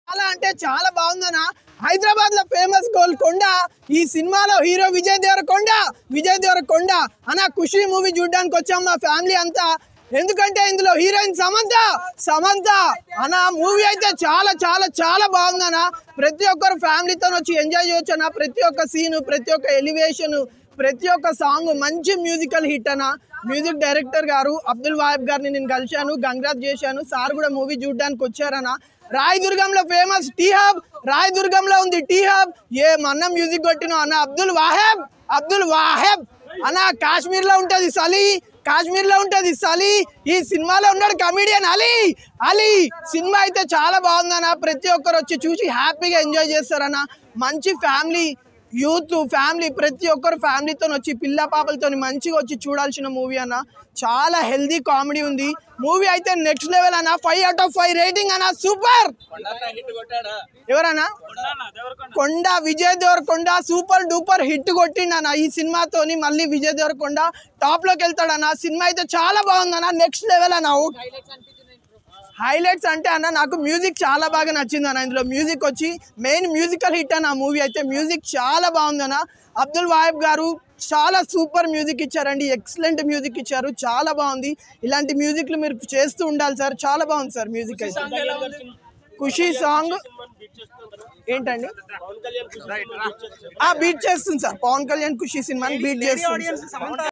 చాలా అంటే చాలా బాగుందన్న హైదరాబాద్ లో ఫేమస్ గోల్కొండ ఈ సినిమాలో హీరో విజయ్ దేవరకొండ విజయ్ దేవరకొండ అన్న ఖుషి మూవీ చూడడానికి వచ్చాం మా ఫ్యామిలీ అంతా ఎందుకంటే ఇందులో హీరోయిన్ సమంత సమంత అన్న మూవీ అయితే చాలా చాలా చాలా బాగుందన్న ప్రతి ఒక్కరు ఫ్యామిలీతో వచ్చి ఎంజాయ్ చేయొచ్చు అన్న ప్రతి ఒక్క సీను ప్రతి ఒక్క ఎలివేషన్ ప్రతి ఒక్క సాంగ్ మంచి మ్యూజికల్ హిట్ అన్న మ్యూజిక్ డైరెక్టర్ గారు అబ్దుల్ వాహిబ్ గారిని నేను కలిశాను కంగ్రాట్ చేశాను సార్ కూడా మూవీ చూడడానికి వచ్చారన్న రాయదుర్గంలో ఫేమస్ టీ హబ్ రాయదుర్గంలో ఉంది టీ హబ్ ఏ మన్న మ్యూజిక్ కొట్టిన అన్న అబ్దుల్ వాహెబ్ అబ్దుల్ వాహెబ్ అన్న కాశ్మీర్ లో ఉంటది సలీ కాశ్మీర్ లో ఉంటది సలీ ఈ సినిమాలో ఉన్నాడు కమిడియన్ అలీ అలీ సినిమా అయితే చాలా బాగుందన్న ప్రతి ఒక్కరు వచ్చి చూసి హ్యాపీగా ఎంజాయ్ చేస్తారన్న మంచి ఫ్యామిలీ యూత్ ఫ్యామిలీ ప్రతి ఒక్కరు ఫ్యామిలీతో వచ్చి పిల్ల పాపలతో మంచిగా వచ్చి చూడాల్సిన మూవీ అన్న చాలా హెల్దీ కామెడీ ఉంది మూవీ అయితే నెక్స్ట్ లెవెల్ అన్న five out of five rating అన్న సూపర్ ఎవరన్నా కొండ Vijay Deverakonda super duper hit కొట్టిండన్న ఈ సినిమాతోని మళ్ళీ విజయ్ దేవరకొండ టాప్ లోకి వెళ్తాడన్న సినిమా అయితే చాలా బాగుందన్న నెక్స్ట్ లెవెల్ అన్న హైలైట్స్ అంటే అన్న నాకు మ్యూజిక్ చాలా బాగా నచ్చింది అన్న ఇందులో మ్యూజిక్ వచ్చి మెయిన్ మ్యూజికల్ హిట్ అన్న మూవీ అయితే మ్యూజిక్ చాలా బాగుందన్న అబ్దుల్ వాహిబ్ గారు చాలా సూపర్ మ్యూజిక్ ఇచ్చారండి ఎక్సలెంట్ మ్యూజిక్ ఇచ్చారు చాలా బాగుంది ఇలాంటి మ్యూజిక్లు మీరు చేస్తూ ఉండాలి సార్ చాలా బాగుంది సార్ మ్యూజిక్ అయితే ఖుషి సాంగ్ ఏంటండి ఆ బీట్ చేస్తుంది సార్ పవన్ కళ్యాణ్ ఖుషి సినిమాని బీట్ చేస్తుంది సార్.